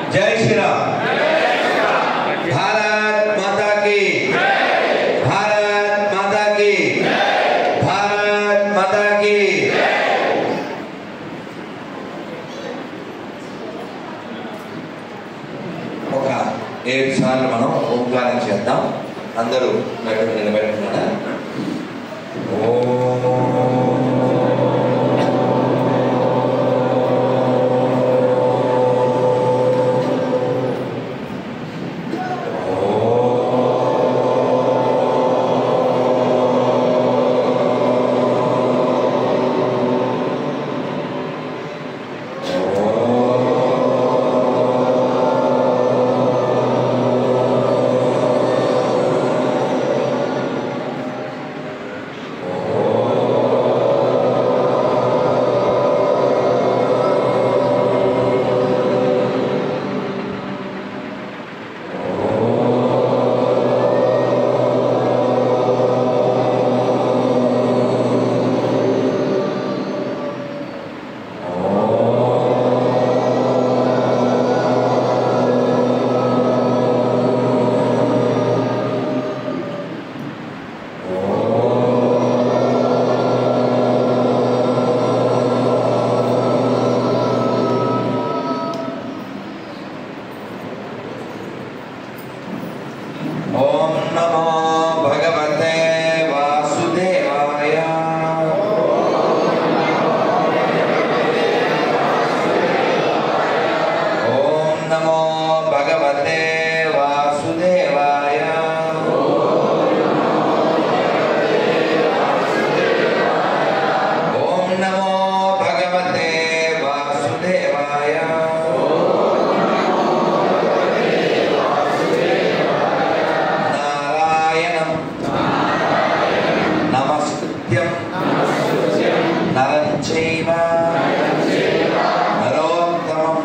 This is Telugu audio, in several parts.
జై శ్రీరామ్ భారత్ మాతా की భారత్ మాతా की భారత్ మాతా की ఒక ఏడు సార్లు మనం ఓంకారం చేద్దాం అందరూ నటుడు నిలబెట్టుకున్నారా ఓం నమో భగవతే వాసుదేవాయ ఓం నమో భగవతే వాసుదేవాయ ఓం నమో భగవతే వాసుదేవాయ నారాయణం నమస్కృత్యం నరం చైవ నరోత్తమం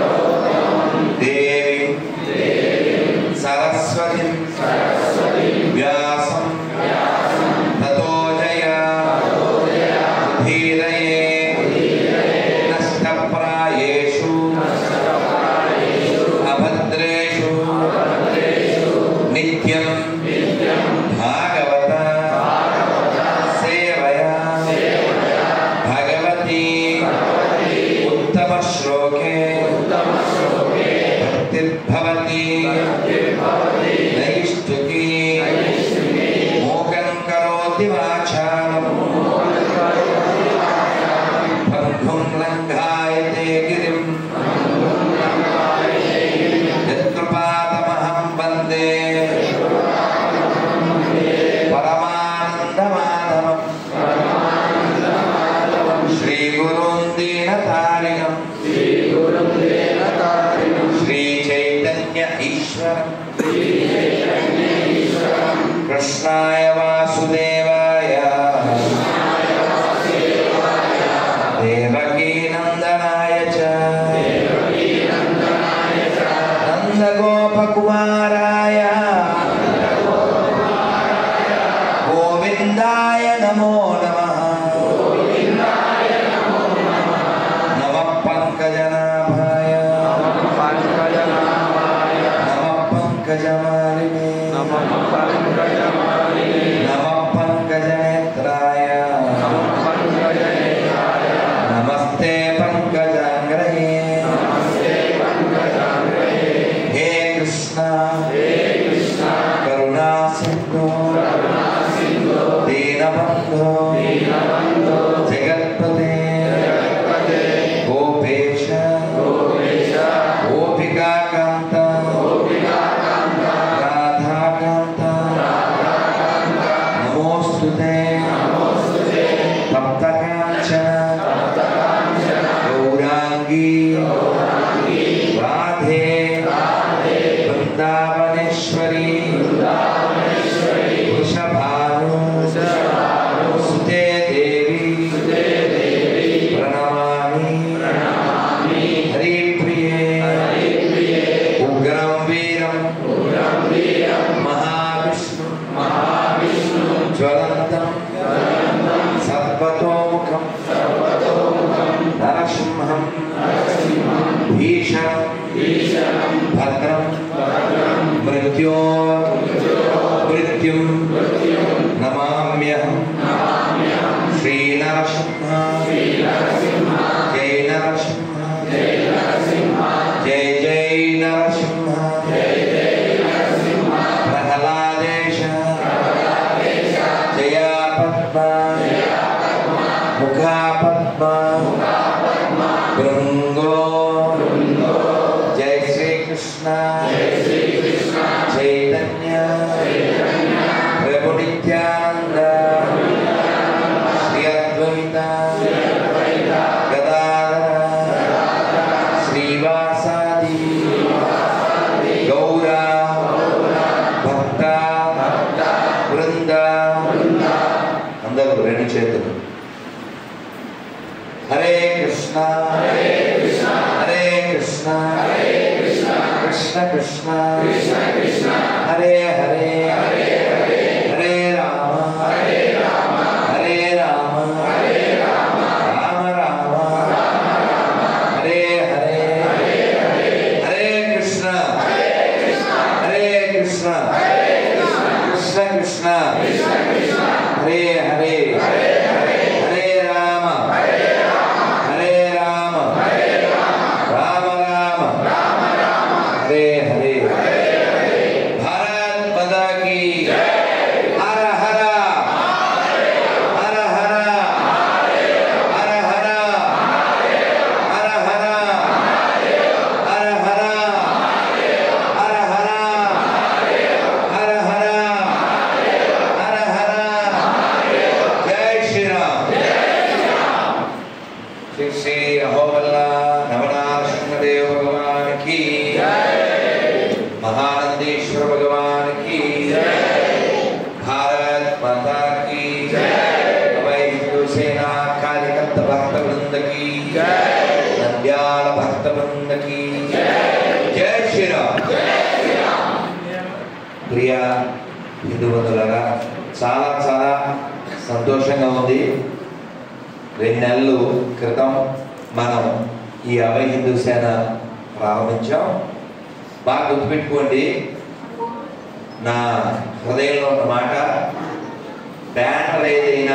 దేవి సరస్వతి వ్యాసం తతో జయ ధీరయే నష్టప్రాయేషు అభద్రేషు నిత్యం భాగవత సేవయా భగవతి ఉత్తమ శ్లోకే భక్తిర్భవతి నైష్టుకి మూకం కరోతి వాచాలం బంధుం లంఘాయతే గిరిం యత్కృపాతమహం వందే పరమానందమాధవం శ్రీగురుం దీనతారిణం శ్రీ చైతన్య ఈశ్వరం కృష్ణాయ వాసుదేవాయ దేవకీ నందనాయ చ నందగోపకుమారాయ గోవిందాయ నమో నమః నమ పంకజనాభాయ నమ పంకజమాలినే నమ పంకజనేత్రాయ నమస్తే పంకజాంగ్రహే హే కృష్ణ కరుణా సింధు దీనబంధో జగత్పతే గోపేశ గోపికాకాంత రాధాకాంత నమోస్తుతే తప్తకాంచన గౌరాంగీ రాధే బృందావనేశ్వరి వృషభాను సుతే దేవి ప్రణమామి హరిప్రియే ఉగ్రం వీరం మహావిష్ణు జ్వలంతం సర్వతోముఖం నరసింహం భీషణం నరసింహ జై నరసింహ జై జై నరసింహ ప్రహ్లాదేశ జయ పద్మ ముఖ పద్మ భృంగో జై శ్రీకృష్ణ చైతన్య ప్రభు నిత్యానంద శ్రీ అద్వైత గదాధర శ్రీవాసాది గౌర భక్త బృంద అందరూ రెండు చేతులు హరే కృష్ణ హరే కృష్ణ కృష్ణ కృష్ణ హరే హరే హరే రామ హరే రామ రామ రామ హరే హరే హరే కృష్ణ హరే కృష్ణ కృష్ణ కృష్ణ హరే హరే హరే రామ హరే రామ రామ రామ హరే హరే భారత్ మాతా కీ హర హర హర హర హర హర హర హర హర హర హర హర హర హర హర జై శ్రీరామ్ శ్రీ శ్రీ అహోబల్ల నవనారసింహదేవ భగవాన్ की महानंदेश्वर भगवान की भारत माता की अभय हिंदू सेना कार्यकर्ता भक्त वृंद की नंद्याल भक्त वृंद की जय श्री राम ప్రియ హిందూ బంధువులారా చాలా చాలా సంతోషంగా ఉంది రెండు నెలలు క్రితం మనం ఈ అభయ హిందూ సేన ప్రారంభించాం బాగా గుర్తుపెట్టుకోండి నా హృదయంలో ఉన్న మాట బ్యానర్ ఏదైనా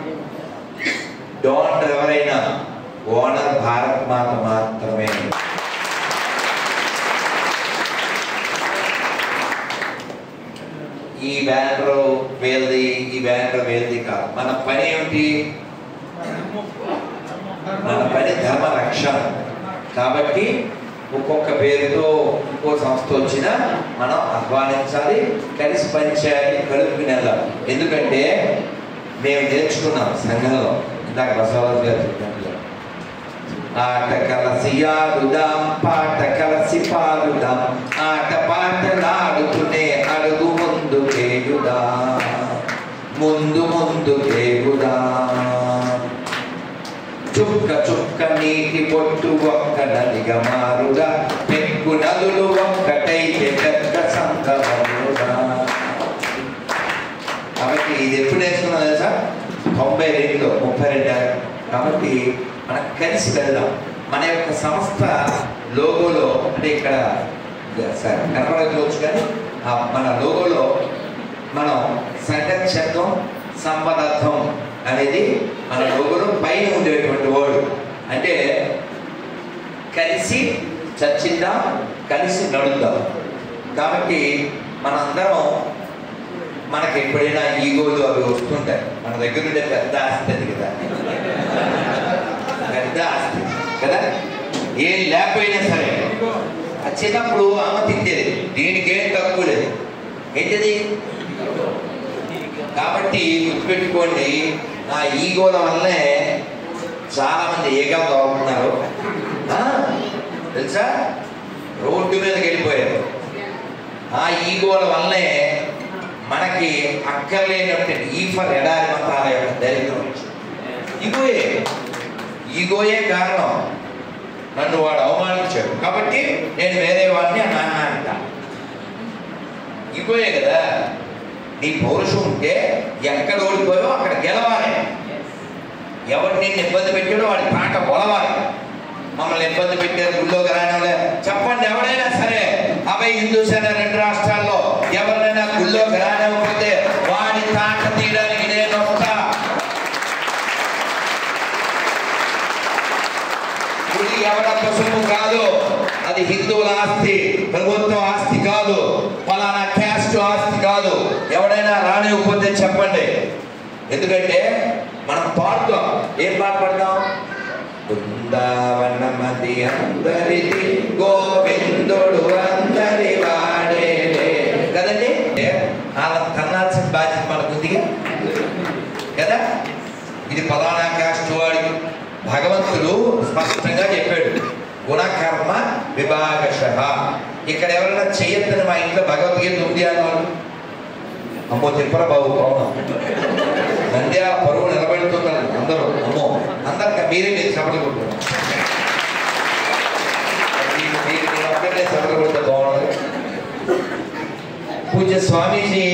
డోనర్ ఎవరైనా ఓనర్ భారత్ మాత మాత్రమే ఈ బ్యానర్ వేల్ది ఈ బ్యానర్ వేల్ది కాదు మన పని ఏమిటి మన పని ధర్మ రక్షణ కాబట్టి ఒక్కొక్క పేరుతో ఒక్కో సంస్థ వచ్చినా మనం ఆహ్వానించాలి కలిసి పనిచేయాలి కలుపుకుని వెళ్ళాలి ఎందుకంటే మేము నేర్చుకున్నాం సంఘంలో ఇందాక బసవరాజు గారు చెప్పినట్లు ఆట కలసి ఆడుదాం పాట కలసి పాడుదాం ఆట పాటలాడుతూనే అడుగు ముందు కేయుదా ముందు ముందు కేయుదా చుక్క చుక్క నీటి పొట్టు ఒక్క నదిగా మారుగా పెక్కు నదులు ఒక్కటైతే పెద్ద సంగమముగా కాబట్టి ఇది ఎప్పుడు నేర్చుకున్నా తెలుసా తొంభై రెండులో ముప్పై రెండు కాబట్టి మనం కలిసి వెళ్దాం మన యొక్క సంస్థ లోగోలో అంటే ఇక్కడ సరే కనపడకపోవచ్చు కానీ ఆ మన లోగోలో మనం సంఘర్షత్వం సంపదత్వం అనేది మన లోగోలో పైన ఉండేటువంటి వర్డ్ అంటే కలిసి చర్చిద్దాం కలిసి నడుద్దాం కాబట్టి మనందరం మనకి ఎప్పుడైనా ఈగోలు అవి వస్తుంటాయి మన దగ్గర ఉండే పెద్ద ఆస్తి అది కదా పెద్ద ఆస్తి కదా ఏం లేకపోయినా సరే ఆ చిన్నప్పుడు అమ్మ తిట్టేది దీనికి ఏం తక్కువ లేదు ఏంటిది కాబట్టి గుర్తుపెట్టుకోండి ఆ ఈగోల వల్లే చాలా మంది ఏగలు తవ్వుతున్నారు ఆ, తెలుసా రోడ్డు మీదకి వెళ్ళిపోయారు ఆ ఈగోల వల్లే మనకి అక్కర్లేనట్టు ఈ ఫర్ ఎడారి మతాల యొక్క దరిద్రం వచ్చింది. ఈగోయే ఈగోయే కారణం నన్ను వాడు అవమానించాడు కాబట్టి నేను వేరే వాడిని నాన్న అంట ఈగోయే కదా నీ పౌరుషం ఉంటే ఎక్కడ ఓడిపోయో అక్కడ గెలవాలి ఎవరు నిన్ను ఇబ్బంది పెట్టాడో వాడి పాట కొలవాలి మమ్మల్ని ఇబ్బంది పెట్టారు గుళ్ళోకి రానివ్వలే చెప్పండి ఎవరైనా సరే అభయ హిందూ సేన రెండు రాష్ట్రాల్లో ఎవరినైనా గుళ్ళోకి రానివ్వకపోతే వాడి తాట తీయడానికి నేను వస్తా అది ఎవడ సొమ్ము కాదు అది హిందువుల ఆస్తి ప్రభుత్వం ఆస్తి కాదు ఫలానా క్యాస్ట్ ఆస్తి కాదు ఎవడైనా రానివ్వకపోతే చెప్పండి ఎందుకంటే మనం పాడుతాం ఏం పాట పాడతాం బృందావనమది అందరిది గోవిందుడు అందరి వాడేలే కదండి అలా తన్నాల్సిన బాధ్యత మనకుందిగా కదా ఇది ఫలానా కాస్ట్ వాడికి భగవంతుడు స్పష్టంగా చెప్పాడు గుణకర్మ విభాగశ ఇక్కడ ఎవరైనా చేయొద్దని మా ఇంట్లో భగవద్గీత ఉంది అన్నవాళ్ళు అమ్మో తిప్పరా బాబు పవనం నంద్యాల పరువు నిలబెడుతున్నారు అందరూ అమ్మో అందరికీ మీరే మీరు చపలు కొడుతున్నారు మీరు- మీరు మీరు ఒక్కటే చపలు కొడితే బాగుండదు పూజ్య స్వామీజీ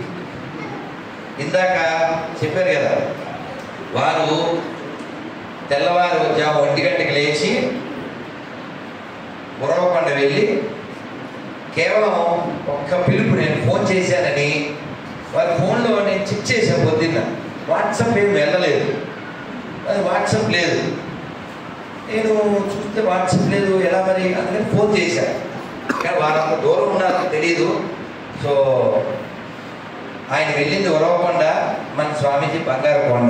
ఇందాక చెప్పారు కదా వారు తెల్లవారు జాము ఒంటి గంటకి లేచి మురవకొండ వెళ్ళి కేవలం ఒక్క పిలుపు నేను ఫోన్ చేశానని వారి ఫోన్లో నేను చెక్ చేశాను పొద్దున్న వాట్సాప్ ఏం వెళ్ళలేదు అది వాట్సాప్ లేదు నేను చూస్తే వాట్సాప్ లేదు ఎలా మరి అందుకని ఫోన్ చేశాను కానీ వారు అంత దూరం ఉన్నారో తెలియదు సో ఆయన వెళ్ళింది ఉరవకొండ మన స్వామీజీ బంగారు కొండ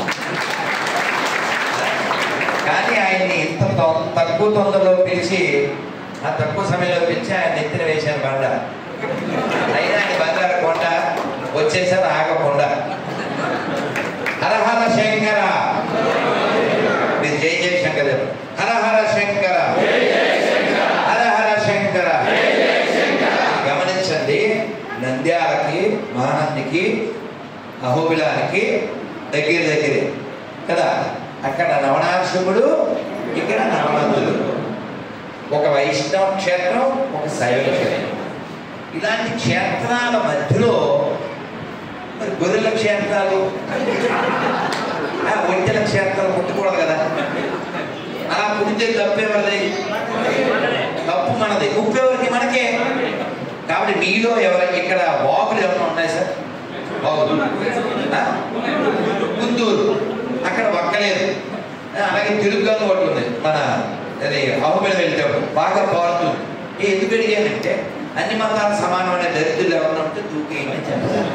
కానీ ఆయన్ని ఇంత తొ- తక్కువ తొందరలో పిలిచి ఆ తక్కువ సమయంలో పిలిచి ఆయన నెత్తిన వేశాను బండ అయినా ఆయన బంగారు కొండ వచ్చేసారు ఆగకుండా హర హర శంకర మీరు జై జై శంకర చెప్పండి. హర హర శంకర హర హర శంకర గమనించండి నంద్యాలకి మహానందికి అహోబిలానికి దగ్గర దగ్గరే కదా అక్కడ నవనాశుడు ఇక్కడ నవనందుడు ఒక వైష్ణవ క్షేత్రం ఒక శైవ క్షేత్రం ఇలాంటి క్షేత్రాల మధ్యలో మరి గొర్రెల క్షేత్రాలు ఆ ఒంటెల క్షేత్రాలు పుట్టకూడదు కదా అలా పుడితే తప్పేవరది తప్పు మనది ఉప్పు ఎవరికి మనకే కాబట్టి మీలో ఎవరికి ఇక్కడ వాగులు ఏమైనా ఉన్నాయి సార్ వాగులు ఆ? గుంటూరు అక్కడ వక్కలేదు ఆ, అలాగే తిరుగుగాను ఒకటి ఉంది మన అది అహుబెల వెళ్తే బాగా పారుతుంది ఏ ఎందుకు అడిగానంటే అన్ని మతాలు సమానమైన దరిద్రులు ఎవరైనా ఉంటే దూకేయమని చెప్పారు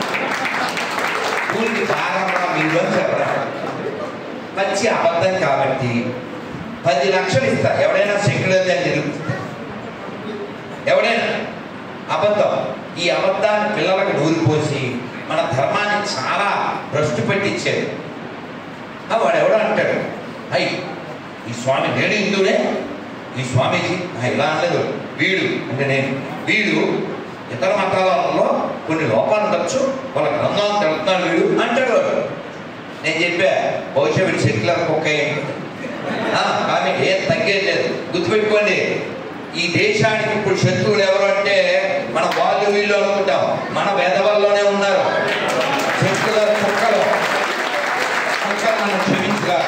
ఊరికి భాగంగా మీరు అని చెప్పరా మంచి అబద్ధం కాబట్టి పది లక్షలు ఇస్తా ఎవడైనా సెక్యులర్ అని నిరూపిస్తే ఎవడైనా అబద్ధం ఈ అబద్ధాన్ని పిల్లలకు నూరిపోసి మన ధర్మాన్ని చాలా భ్రష్టు పెట్టించారు ఆ, వాడు ఎవడో అంటాడు అయ్యి ఈ స్వామి నేను హిందువుడే ఈ స్వామీజీ "ఆ, ఇలా అనలేదు వీడు అంటే నేను వీడు ఇతర మతాలలో కొన్ని లోపాలు ఉండొచ్చు వాళ్ళ గ్రంథాన్ని తెలుపుతున్నాడు వీడు అంటాడు వాడు నేను చెప్పా బహుశా వీడు సెక్యులర్ కుక్క ఏంటి ఆ, కానీ ఏం తగ్గేది లేదు గుర్తుపెట్టుకోండి ఈ దేశానికి ఇప్పుడు శత్రువులు ఎవరు అంటే మన వాళ్ళు వీళ్ళు అనుకుంటాం మన వేదవల్లోనే ఉన్నారు శత్రుల కుక్కలు కుక్కలు మనం క్షమించగా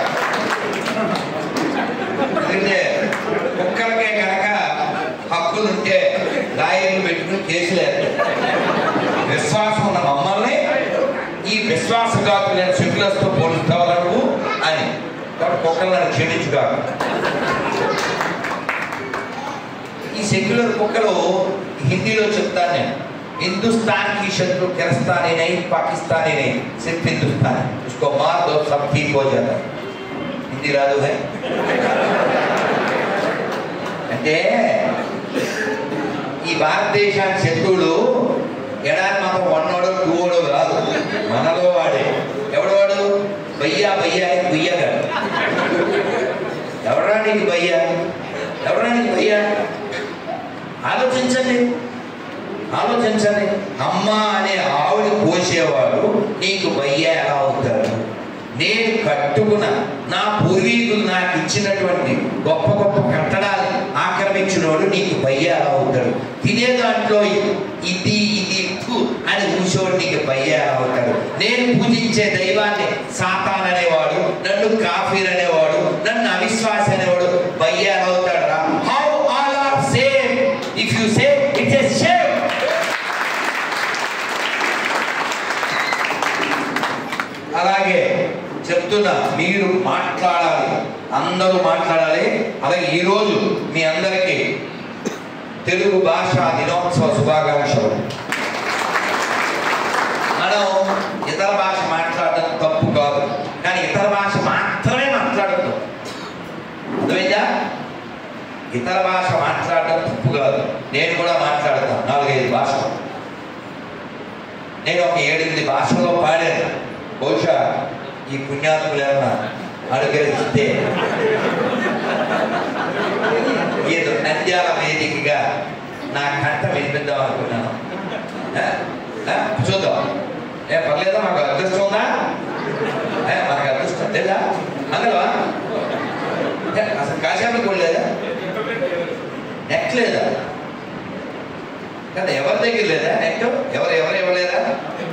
అంటే కుక్కలకే కనుక హక్కులు ఉంటే లాయర్లు పెట్టుకుని కేసులు వేస్తారు విశ్వాసం ఉన్న మమ్మల్ని ఈ విశ్వాసఘాతులైన సెక్యులర్స్తో పోలుస్తావా నువ్వు అని కాబట్టి కుక్కలు నన్ను క్షమించుగా ఈ సెక్యులర్ కుక్కలు హిందీలో చెప్తాను నేను हिंदुस्तान की शत्रु किरस्तानी नहीं पाकिस्तानी नहीं सिर्फ हिंदुस्तान है उसको मार दो सब ठीक हो जाता है हिंदी राजू है అంటే ఈ భారతదేశానికి శత్రువులు ఎడారి మతం వన్నోడు టూవోడు కాదు మనలో వాడే ఎవడు వాడు బయ్యా బయ్యా అని బుయ్యగాడు ఎవడా నీకు బయ్యా ఎవడా నీకు బయ్యా ఆలోచించండి ఆలోచించండి అమ్మ అనే ఆవిడ పోసేవాడు నీకు బయ్యా ఎలా అవుతాడు నేను కట్టుకున్న నా పూర్వీకులు నాకు ఇచ్చినటువంటి గొప్ప గొప్ప కట్టడాలు ఆక్రమించినోడు నీకు బయ్యా ఎలా అవుతాడు తినే దాంట్లో ఇది ఇది థు అని కూర్చోడు నీకు బయ్యా ఎలా అవుతాడు నేను పూజించే దైవాన్ని సాతాన్ అనేవాడు నన్ను కాఫీర్ అనేవాడు నన్ను అవిశ్వాసి అనేవాడు బయ్యా ఎలా అవుతాడు రా how all are same if you say it is shame అలాగే చెప్తున్నా మీరు మాట్లాడాలి అందరూ మాట్లాడాలి అలాగే ఈరోజు మీ అందరికీ తెలుగు భాష దినోత్సవ శుభాకాంక్షలు మనం ఇతర భాష మాట్లాడడం తప్పు కాదు కానీ ఇతర భాష మాత్రమే మాట్లాడద్దు అర్థమైందా ఇతర భాష మాట్లాడడం తప్పు కాదు నేను కూడా మాట్లాడతాను నాలుగైదు భాషలు నేను ఒక ఏడెనిమిది భాషల్లో పాడాను బహుశా ఈ పుణ్యాత్ములు ఏమన్నా అనుగ్రహిస్తే ఏదో నంద్యాల వేదికగా నా కంట వినిపిద్దాం అనుకున్నాను ఆ? ఆ? చూద్దాం ఏ పర్లేదా మాకు అదృష్టం ఉందా ఏ, మనకు అదృష్టం లేదా మంగళవా ఏ, అసలు కాశాపు కూడా లేదా నెట్ లేదా కదా ఎవరి దగ్గర లేదా నెట్ ఎవరు ఎవరు ఇవ్వలేదా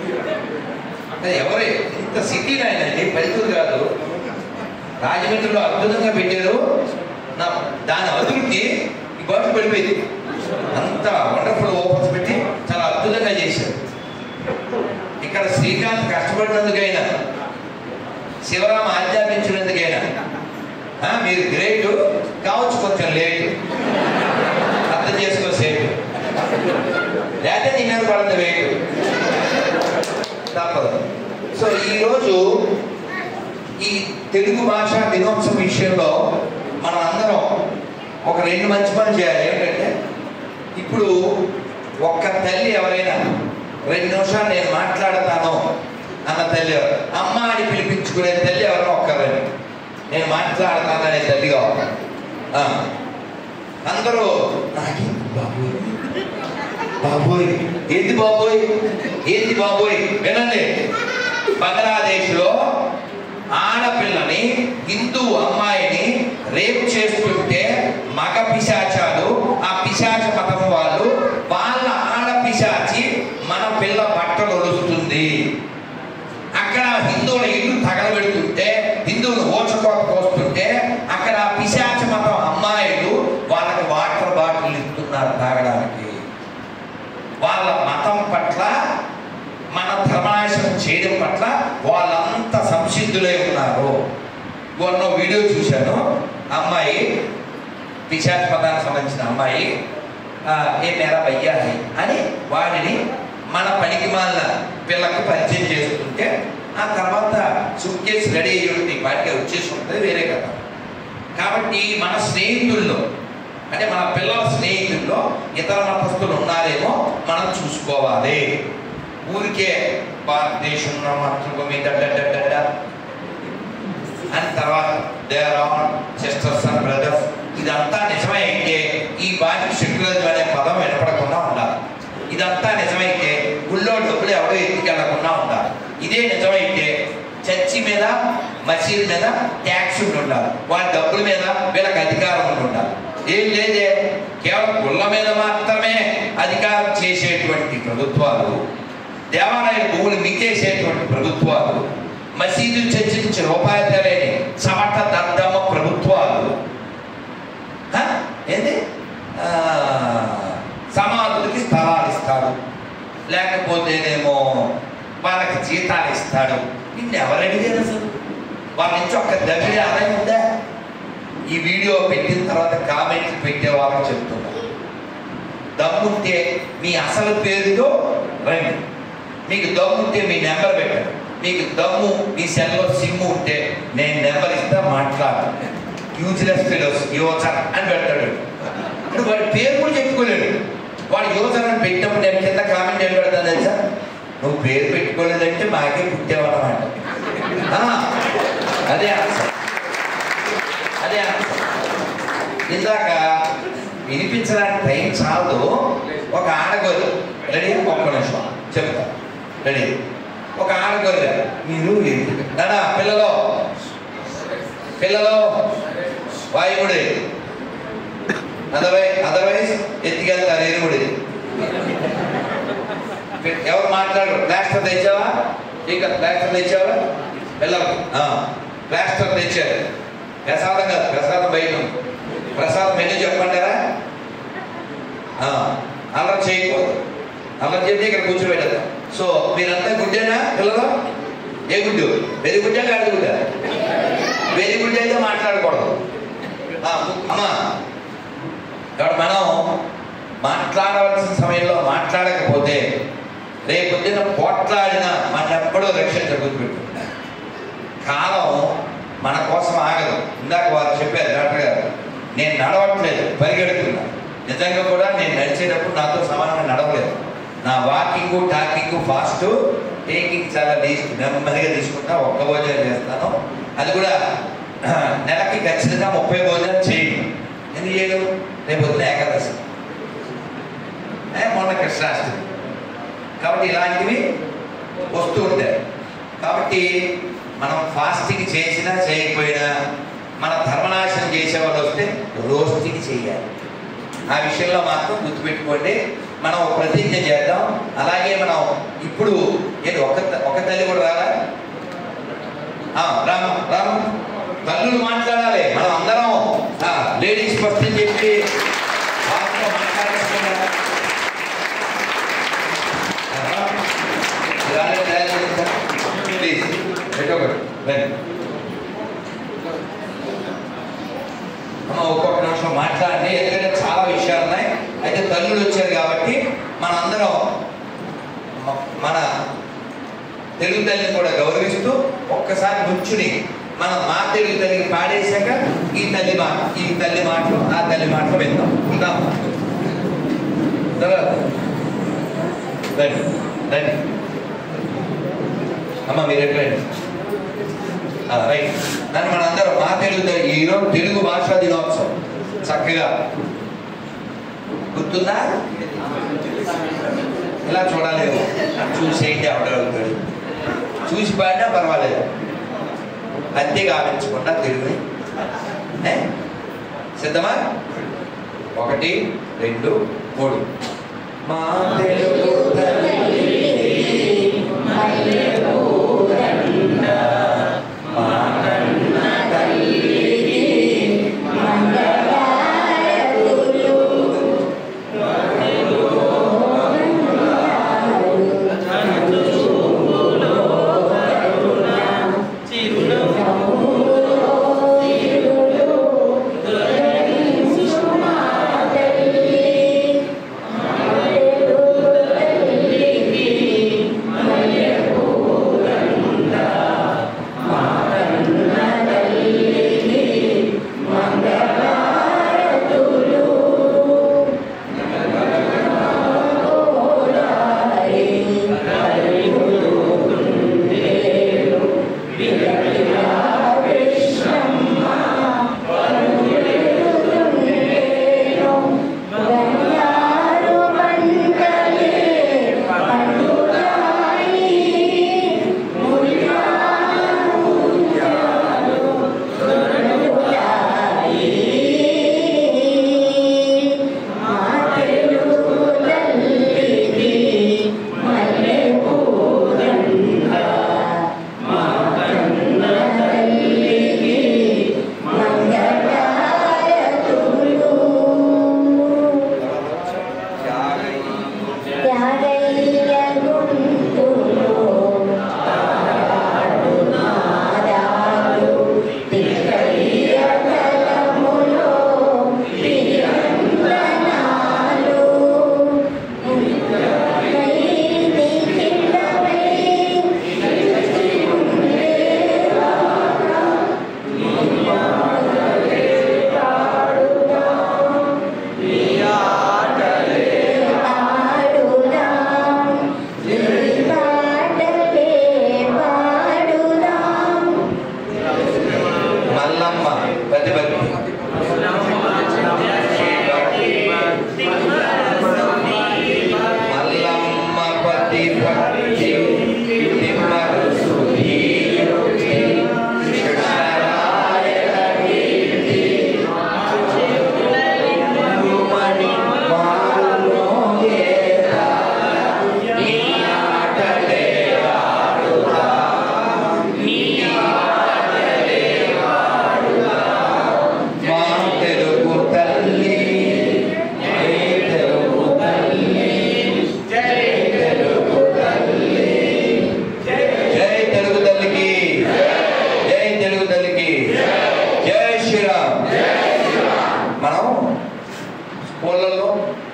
కదా ఎవరు ఇంత సిటీ నాయనండి పల్లెటూరు కాదు రాజమండ్రిలో అద్భుతంగా పెట్టారు నా దాని అభివృద్ధి ఈ బాటు పడిపోయింది అంత వండర్ఫుల్ ఓపెన్స్ పెట్టి చాలా అద్భుతంగా చేశారు ఇక్కడ శ్రీకాంత్ కష్టపడినందుకైనా శివరాం ఆధ్యాత్మించినందుకైనా ఆ, మీరు గ్రేట్ కావచ్చు కొంచెం లేట్ అర్థం చేసుకో సేపు లేకపోతే నీ మీద పడదు వెయిట్ తప్పదు సో ఈరోజు ఈ తెలుగు భాష దినోత్సవం విషయంలో మనం అందరం ఒక రెండు మంచి పని చేయాలి ఏంటంటే ఇప్పుడు ఒక్క తల్లి ఎవరైనా రెండు నిమిషాలు నేను మాట్లాడతాను అన్న తల్లి ఎవరు అమ్మ అని పిలిపించుకునే తల్లి ఎవరైనా ఒక్కరండి నేను మాట్లాడతాను అనే తల్లి కావాలి ఆ. అందరూ నాకి బాబోయ్ బాబోయ్ ఏంది బాబోయ్ ఏంది బాబోయ్ వినండి బంగ్లాదేశ్లో ఆడపిల్లని హిందూ అమ్మాయిని రేప్ చేస్తుంటే మగ పిశాచాలు ఆ పిశాచ మతం వాళ్ళు వాళ్ళ ఆడ పిశాచి మన పిల్ల బట్టలు ఒలుస్తుంది అక్కడ హిందువుల ఇల్లు తగలబెడుతుంటే హిందువులు ఓచకోత పోస్తుంటే అక్కడ ఆ పిశాచ మతం అమ్మాయిలు వాళ్ళకి వాటర్ బాటిల్ ఇస్తున్నారు తాగడానికి వాళ్ళ మతం పట్ల మన ధర్మనాశనం చేయడం పట్ల వాళ్ళంతా సంసిద్ధులై ఉన్నారు మొన్న వీడియో చూశాను అమ్మాయి పిశాచ పదానికి సంబంధించిన అమ్మాయి ఆ, ఏ మేరా భయ్యా హై అని వాడిని మన పనికి మాలిన పిల్లకి పరిచయం చేసుకుంటే ఆ తర్వాత సూట్ కేసు రెడీ అయ్యి ఉంటుంది వాటికి వచ్చేసి ఉంటుంది వేరే కదా కాబట్టి మన స్నేహితుల్లో అంటే మన పిల్లల స్నేహితుల్లో ఇతర మతస్థులు ఉన్నారేమో మనం చూసుకోవాలి ఊరికే భారతదేశంలో మాతృభూమి మీ డడ్డ డడ్డ డడ్డ అని తర్వాత there on sisters and brothers ఇదంతా నిజమైతే ఈ బాధ్యత సెక్యులరిజం అనే పదం వినపడకుండా ఉండాలి ఇదంతా నిజమైతే గుళ్ళో డబ్బులు ఎవడో ఎత్తుకెళ్లకుండా ఉండాలి ఇదే నిజమైతే చర్చి మీద మసీద్ మీద ట్యాక్స్ ఉండి ఉండాలి వాళ్ళ డబ్బుల మీద వీళ్ళకి అధికారం ఉండి ఉండాలి ఏం లేదే కేవలం గుళ్ళ మీద మాత్రమే అధికారం చేసేటువంటి ప్రభుత్వాలు దేవాలయ భూములు మింగేసేటువంటి ప్రభుత్వాలు మసీదులు చర్చి నుంచి రూపాయలు తెలియని సమట దద్దమ్మ ప్రభుత్వాలు హ? ఏంది ఆ, సమాధులకి స్థలాలు ఇస్తాడు లేకపోతేనేమో వాళ్ళకి జీతాలు ఇస్తాడు నిన్ను ఎవరు అడిగారు అసలు వాళ్ళ నుంచి ఒక్క దగ్గర ఆదాయం ఉందా ఈ వీడియో పెట్టిన తర్వాత కామెంట్లు పెట్టే వాళ్ళకి చెప్తున్నా దమ్ముంటే మీ అసలు పేరుతో రండి మీకు దమ్ముంటే మీ నెంబర్ పెట్టండి మీకు దమ్ము మీ సెల్లో సిమ్ ఉంటే నేను నెంబర్ ఇస్తా మాట్లాడు యూజ్లెస్ ఫిలోస్ యువచర్ అని పెడతాడు ఇప్పుడు వాడి పేరు కూడా చెప్పుకోలేడు వాడు యువచర్ అని పెట్టినప్పుడు నేను కింద కామెంట్ ఏం పెడతాను తెలుసా నువ్వు పేరు పెట్టుకోలేదంటే మాకే పుట్టేవాడమాట అదే ఆన్సర్ అదే ఆన్సర్ ఇందాక వినిపించడానికి టైం చాలదు ఒక ఆడగొర్రె రెడీ ఒక్క నిమిషం చెప్తా రెడీ ఒక ఆడగొర్రె మీరు నానా పిల్లలో పిల్లలో వాయుముడి అదర్వైజ్ అదర్వైజ్ ఎత్తికెళ్తారు ఎరుముడి ఎవరు మాట్లాడు ప్లాస్టర్ తెచ్చావా ఇక ప్లాస్టర్ తెచ్చావా పిల్లలు ప్లాస్టర్ తెచ్చారు ప్రసాదం కాదు ప్రసాదం బయట ఉంది. ప్రసాదం మెనూ చెప్పమంటారా ఆ, అల్లరి చేయకూడదు అల్లరి చేస్తే ఇక్కడ కూర్చోబెట్టారు సో మీరంతా గుడ్డేనా పిల్లలు ఏ గుడ్డు వెరీ గుడ్డా కాదు గుడ్డ వెరీ గుడ్ అయితే మాట్లాడకూడదు ఆ, అమ్మా ఇక్కడ మనం మాట్లాడవలసిన సమయంలో మాట్లాడకపోతే రేపు పొద్దున్న పోట్లాడిన మన ఎప్పుడూ రక్షణ గుర్తుపెట్టు కాలం మన కోసం ఆగదు ఇందాక వారు చెప్పారు డాక్టర్ గారు నేను నడవట్లేదు పరిగెడుతున్నా నిజంగా కూడా నేను నడిచేటప్పుడు నాతో సమానంగా నడవలేదు నా వాకింగ్ టాకింగ్ ఫాస్ట్ టేకింగ్ చాలా డీస్ నెమ్మదిగా తీసుకుంటా ఒక్క భోజనం చేస్తాను అది కూడా నెలకి ఖచ్చితంగా ముప్పై భోజనం చేయను ఎందుకు చేయను రేపు పొద్దున ఏకాదశి ఏ, మొన్న కృష్ణాష్టమి కాబట్టి ఇలాంటివి వస్తూ ఉంటాయి కాబట్టి మనం ఫాస్టింగ్ చేసినా చేయకపోయినా మన ధర్మనాశనం చేసేవాళ్ళు వస్తే రోస్టింగ్ చేయాలి ఆ విషయంలో మాత్రం గుర్తుపెట్టుకోండి మనం ఒక ప్రతిజ్ఞ చేద్దాం అలాగే మనం ఇప్పుడు ఏంటి ఒక త- ఒక తల్లి కూడా రారా ఆ, రామ రామ తల్లులు మాట్లాడాలి మనం అందరం లేడీస్ ఫస్ట్ అని చెప్పి వాళ్ళతో మాట్లాడేసుకున్నాం ప్లీజ్ పెట్టొకటి రండి అమ్మ ఒక్కొక్క నిమిషం మాట్లాడండి ఎందుకంటే చాలా విషయాలు ఉన్నాయి అయితే తల్లులు వచ్చారు కాబట్టి మనందరం మ- మన తెలుగు తల్లిని కూడా గౌరవిస్తూ ఒక్కసారి నుంచుని మనం మా తెలుగు తల్లికి పాడేశాక ఈ తల్లి మాట ఈ తల్లి మాటలు ఆ తల్లి మాటలు విందాం ఉందాం తర్వాత రండి రండి అమ్మ మీరు ఎట్లండి రైట్ నన్ను మనందరం మా తెలుగు తల్లి ఈరోజు తెలుగు భాషా దినోత్సవం చక్కగా గుర్తుందా ఇలా చూడలేదు చూసేయండి అవడగలుగుతాడు చూసి పాడినా పర్వాలేదు అంతే గావించకుండా తెలుగుని ఏ? సిద్ధమా ఒకటి రెండు మూడు మా తెలుగు తల్లి మా కన్న తల్లికి మల్లమ్మ ప్రతిపత్తి మల్లమ్మ ప్రతిపత్తి తిమ్మరు సుధీరుతి కృష్ణరాయల కీర్తి గురుమణి మారుమోగేత నీ ఆటలే ఆడుతా నీ ఆటలే ఆడుతా మా తెలుగు తల్లి ఏ తెలుగు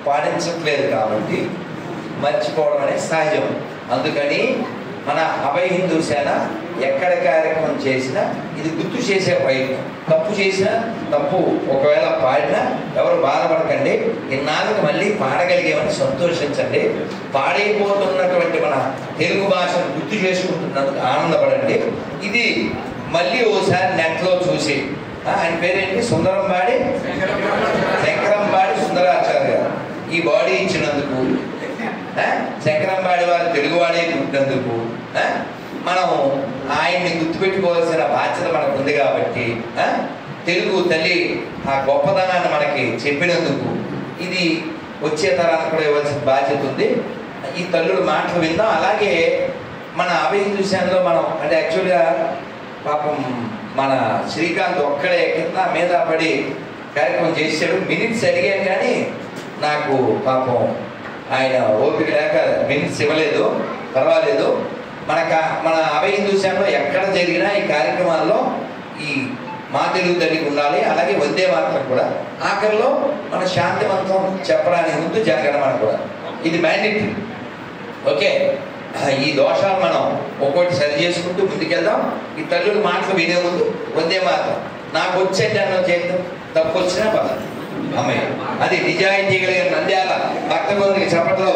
పాటించట్లేదు కాబట్టి మర్చిపోవడం అనేది సహజం అందుకని మన అభయ హిందూ సేన ఎక్కడ కార్యక్రమం చేసినా ఇది గుర్తు చేసే ప్రయత్నం తప్పు చేసినా తప్పు ఒకవేళ పాడినా ఎవరు బాధపడకండి ఇన్నాళ్ళకి మళ్ళీ పాడగలిగేమని సంతోషించండి పాడైపోతున్నటువంటి మన తెలుగు భాషను గుర్తు చేసుకుంటున్నందుకు ఆనందపడండి ఇది మళ్ళీ ఓసారి నెట్లో చూసి ఆ, ఆయన పేరేంటి సుందరం బాడి శంకరంబాడి సుందరాచార్య గారు ఈ బాడీ ఇచ్చినందుకు ఆ, శంకరంబాడి వారు తెలుగువాడే పుట్టినందుకు ఆ, మనం ఆయన్ని గుర్తుపెట్టుకోవాల్సిన బాధ్యత మనకు ఉంది కాబట్టి ఆ, తెలుగు తల్లి ఆ గొప్పతనాన్ని మనకి చెప్పినందుకు ఇది వచ్చే తరానికి కూడా ఇవ్వాల్సిన బాధ్యత ఉంది ఈ తల్లుల మాటలు విందాం అలాగే మన అభిహిందుశాన్లో మనం అంటే యాక్చువల్గా పాపం మన శ్రీకాంత్ ఒక్కడే కింద మీద పడి కార్యక్రమం చేశాడు మినిట్స్ అడిగాను కానీ నాకు పాపం ఆయన ఓపిక లేక మినిట్స్ ఇవ్వలేదు పర్వాలేదు మన కా- మన అభయ హిందూశాన్లో ఎక్కడ జరిగినా ఈ కార్యక్రమాల్లో ఈ మా తెలుగు తల్లికి ఉండాలి అలాగే వందే మాత్రం కూడా ఆఖరిలో మన శాంతివంతం చెప్పడానికి ముందు జరగడం కూడా ఇది మ్యాండేటరీ ఓకే ఈ దోషాలు మనం ఒక్కొక్కటి సరి చేసుకుంటూ ముందుకెళ్దాం ఈ తల్లుల మాటలు వినే ముందు వందే మాత్రం నాకు వచ్చేది అన్నం చేద్దాం తప్పు వచ్చినా బాధ అమ్మాయి అది నిజాయితీ కలిగిన నంద్యాల భక్త గోరికి చప్పట్లో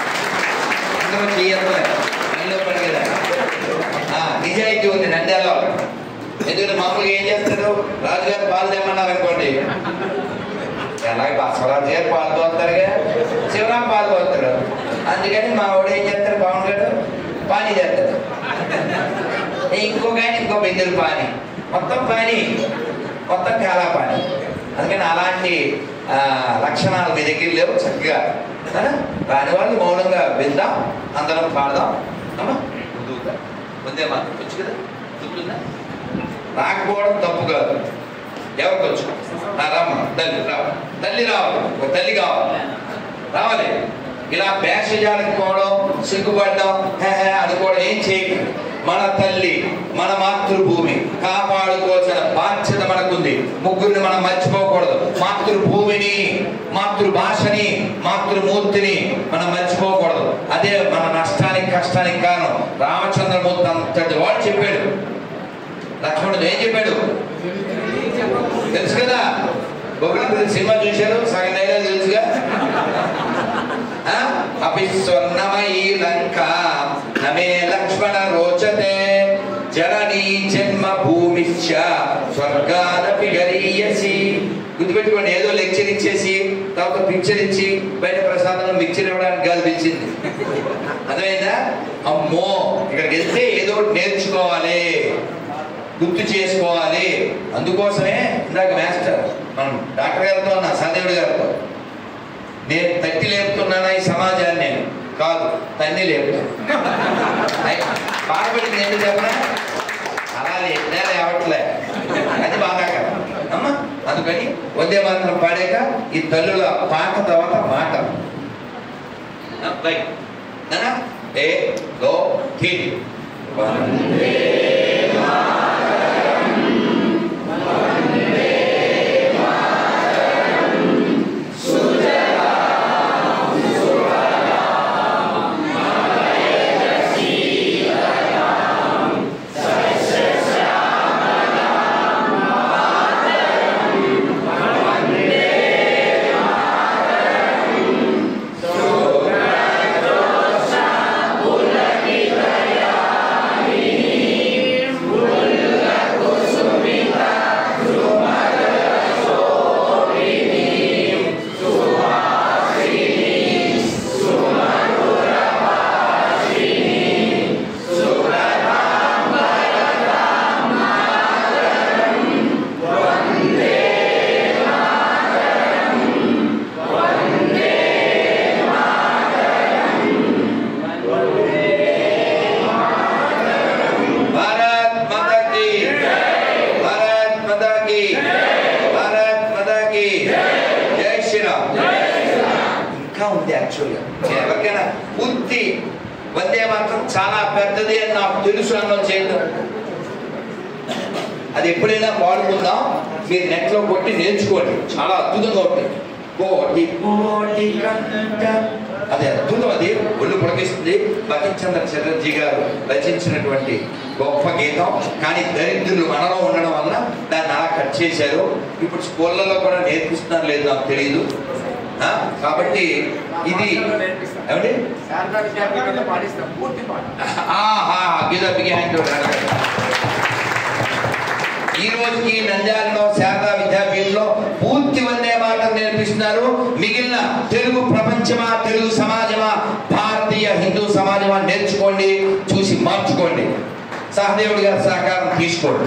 అందరూ చేయద్దు నీలో పడిగల నిజాయితీ ఉంది నంద్యాల ఎందుకంటే మామూలుగా ఏం చేస్తారు రాజుగారు పాలు తెమ్మన్నారు అనుకోండి అలాగే బసవరాజు గారు పాలు తోలుతారుగా శివరాం పాలు తోలుతాడు అందుకని మా వాడు ఏం చేస్తారు పవన్ గారు పానీ చేస్తాడు ఇంకొక ఆయన ఇంకో బిందులు పాని మొత్తం పాని మొత్తం కాలా పాని అందుకని అలాంటి ఆ, లక్షణాలు మీ దగ్గర లేవు చక్కగా సరేనా? రాని వాళ్ళు మౌనంగా విందాం అందరం పాడదాం అమ్మా ముందుగా ముందే మాత్రం వచ్చు కదా గుర్తుందా రాకపోవడం తప్పు కాదు ఎవరికి వచ్చు ఆ రామ్మ తల్లి రావు తల్లి రావాలి ఒక తల్లి కావాలి రావాలి ఇలా భేషజాలకు పోవడం సిగ్గుపడడం హే హే అనుకోవడం ఏం చేయకండి మన తల్లి మన మాతృభూమి కాపాడుకోవాల్సిన బాధ్యత మనకుంది ముగ్గురిని మనం మర్చిపోకూడదు మాతృభూమిని మాతృభాషని మాతృమూర్తిని మనం మర్చిపోకూడదు అదే మన నష్టానికి కష్టానికి కారణం రామచంద్రమూర్తి అంతటి వాడు చెప్పాడు లక్ష్మణుడు ఏం చెప్పాడు తెలుసు కదా బొబ్బిలి సినిమా చూశారు సగం డైలాగ్ తెలుసుగా ఆ? అపి స్వర్ణమయీ లంక నమే లక్ష్మణ రోచతే జననీ జన్మ భూమిశ్చ స్వర్గాదపి గరీయసి గుర్తుపెట్టుకోండి ఏదో లెక్చర్ ఇచ్చేసి తర్వాత పిక్చర్ ఇచ్చి బయట ప్రసాదంలో మిక్చర్ ఇవ్వడానికి కాదు పిలిచింది అర్థమైందా అమ్మో ఇక్కడికి వెళ్తే ఏదో ఒకటి నేర్చుకోవాలి గుర్తు చేసుకోవాలి అందుకోసమే ఇందాక మాస్టర్ మనం డాక్టర్ గారితో అన్న సదేవుడి గారితో నేను తట్టి లేపుతున్నానా ఈ సమాజాన్ని నేను కాదు తన్ని లేపుతాను బాధపడింది ఏంటి చెప్పనా అలా లేపినా లేవట్లే అది బాధాకరం అమ్మా అందుకని వందే మాత్రం పాడాక ఈ తల్లుల పాట తర్వాత మాట ఆ, రైట్. నానా? ఏ లో థీ భారత్ మాతా కీ భారత్ మాతా కీ భారత్ మాతా కీ జై శ్రీరామ్ ఇంకా ఉంది యాక్చువల్గా నేను ఎవరికైనా పూర్తి వందే మాత్రం చాలా పెద్దది అని నాకు తెలుసు అన్న చేద్దాం అది ఎప్పుడైనా పాడుకుందాం మీరు నెట్లో కొట్టి నేర్చుకోండి చాలా అద్భుతంగా ఉంటుంది కోటి కోటి కంట అది అద్భుతం అది ఒళ్ళు పులకిస్తుంది బకిచంద్ర చటర్జీ గారు రచించినటువంటి గొప్ప గీతం కానీ దరిద్రులు మనలో ఉండడం వల్ల దాన్ని అలా కట్ చేశారు ఇప్పుడు స్కూళ్ళలో కూడా నేర్పిస్తున్నారు లేదు నాకు తెలియదు ఆ, కాబట్టి ఇది ఏమండి శారదా విద్యాపీఠంలో పాటిస్తాం పూర్తి పాట ఆహా గిద బిగిహాండ్ ఈ రోజుకి నంద్యాలలో శారదా విద్యాపీఠంలో పూర్తి వందే మాటలు నేర్పిస్తున్నారు మిగిలిన తెలుగు ప్రపంచమా తెలుగు సమాజమా భారతీయ హిందూ సమాజమా నేర్చుకోండి చూసి మార్చుకోండి సహదేవుడి గారి సహకారం తీసుకోండి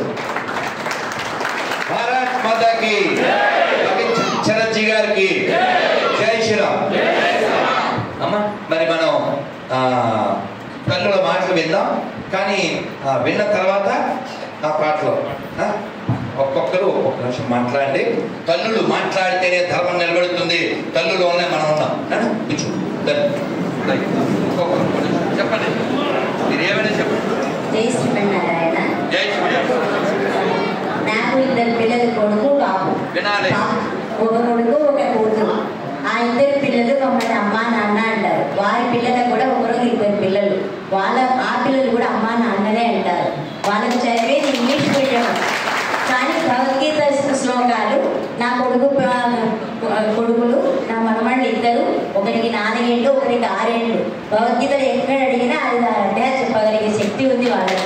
భారత్ మాతాకి చరజ్జీ గారికి జై శ్రీరామ్ అమ్మ మరి మనం ఆ, తల్లుల మాటలు విందాం కానీ ఆ, విన్న తర్వాత ఆ పాటలు ఆ, ఒక్కొక్కరు ఒక్కొక్క నిమిషం మాట్లాడండి తల్లులు మాట్లాడితేనే ధర్మం నిలబడుతుంది తల్లులు ఉన్నాయి మనం ఉన్నాం ఆ, కూర్చో రండి. రండి. ఒక్కొక్కరు ఒక్కొక్క నిమిషం. చెప్పండి మీరు ఏమైనా చెప్పండి జై శ్రీమన్నారాయణ జై శ్రీరామ్ నాకు ఇద్దరు పిల్లలు కొడుకు బాబు వినాలి. పా- ఒక కొడుకు ఒక కూతురు ఆ ఇద్దరు పిల్లలు మమ్మల్ని అమ్మా నాన్న అంటారు వారి పిల్లలకు కూడా ఒకరు ఇద్దరు పిల్లలు వాళ్ళ ఆ పిల్లలు కూడా అమ్మా నాన్ననే అంటారు వాళ్ళకి చదివేది ఇంగ్లీష్ మీడియం కానీ భగవద్గీత శ్లోకాలు నా కొడుకు ప- కొడుకులు నా మనమళ్ళు ఇద్దరు ఒకరికి నాలుగేళ్ళు ఒకరికి ఆరేళ్ళు భగవద్గీతలు ఎక్కడ అడిగినా అది అంటే చెప్పగలిగే శక్తి ఉంది వాళ్ళకి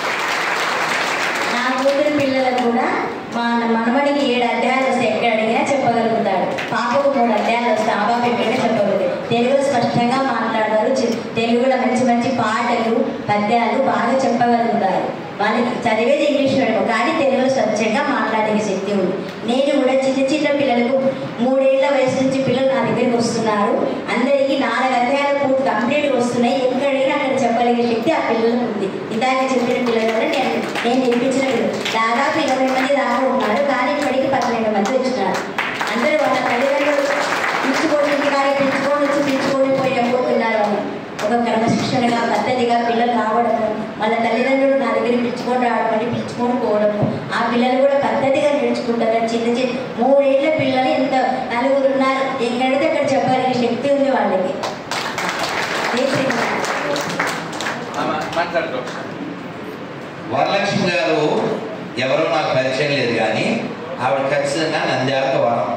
నా కూతురు పిల్లలకు కూడా మా మనమడికి ఏడు అధ్యాయాలు వస్తే ఎక్కడ అడిగినా చెప్పగలుగుతాడు పాపకు మూడు అధ్యాయాలు వస్తే ఆ పాప ఎక్కడైనా చెప్పగలుగుతాడు తెలుగు స్పష్టంగా మాట్లాడతారు చి- తెలుగులో మంచి మంచి పాటలు పద్యాలు బాగా చెప్పగలుగుతారు వాళ్ళకి చదివేది ఇంగ్లీష్ మీడియం కానీ తెలుగులో స్వచ్ఛంగా మాట్లాడే శక్తి ఉంది నేను కూడా చిన్న చిన్న పిల్లలకు మూడేళ్ల వయసు నుంచి పిల్లలు నా దగ్గరికి వస్తున్నారు అందరికీ నాలుగు అధ్యాయాలు పూర్తి కంప్లీట్గా వస్తున్నాయి ఎక్కడ అడిగినా అక్కడ చెప్పగలిగే శక్తి ఆ పిల్లలకు ఉంది ఇందాక చెప్పిన పిల్లలు కూడా నేను నేను నేర్పించిన పిల్లలు దాదాపు ఇరవై మంది దాకా ఉన్నారు కానీ ఇప్పటికి పన్నెండు మంది వచ్చినారు అందరూ వాళ్ళ తల్లిదండ్రులు పిలుచుకొని ఇంటికాడ పిలుచుకొని వచ్చి పిలుచుకొని పోయి పోతున్నారు వాళ్ళు ఒక క్రమశిక్షణగా పద్ధతిగా పిల్లలు రావడం వాళ్ళ తల్లిదండ్రులు నా దగ్గర పిలుచుకొని రావడం అని పిలుచుకొని పోవడం ఆ పిల్లలు కూడా పద్ధతిగా నేర్చుకుంటారు చిన్న చిన్న మూడేళ్ల పిల్లలు ఎంత నలుగురు ఉన్నారు ఎక్కడితే అక్కడ చెప్పగలిగే శక్తి ఉంది వాళ్ళకి జై శ్రీరామ్. మాట్లాడుతూ వరలక్ష్మి గారు ఎవరో నాకు పరిచయం లేదు కానీ ఆవిడ ఖచ్చితంగా నంద్యాలకు వరం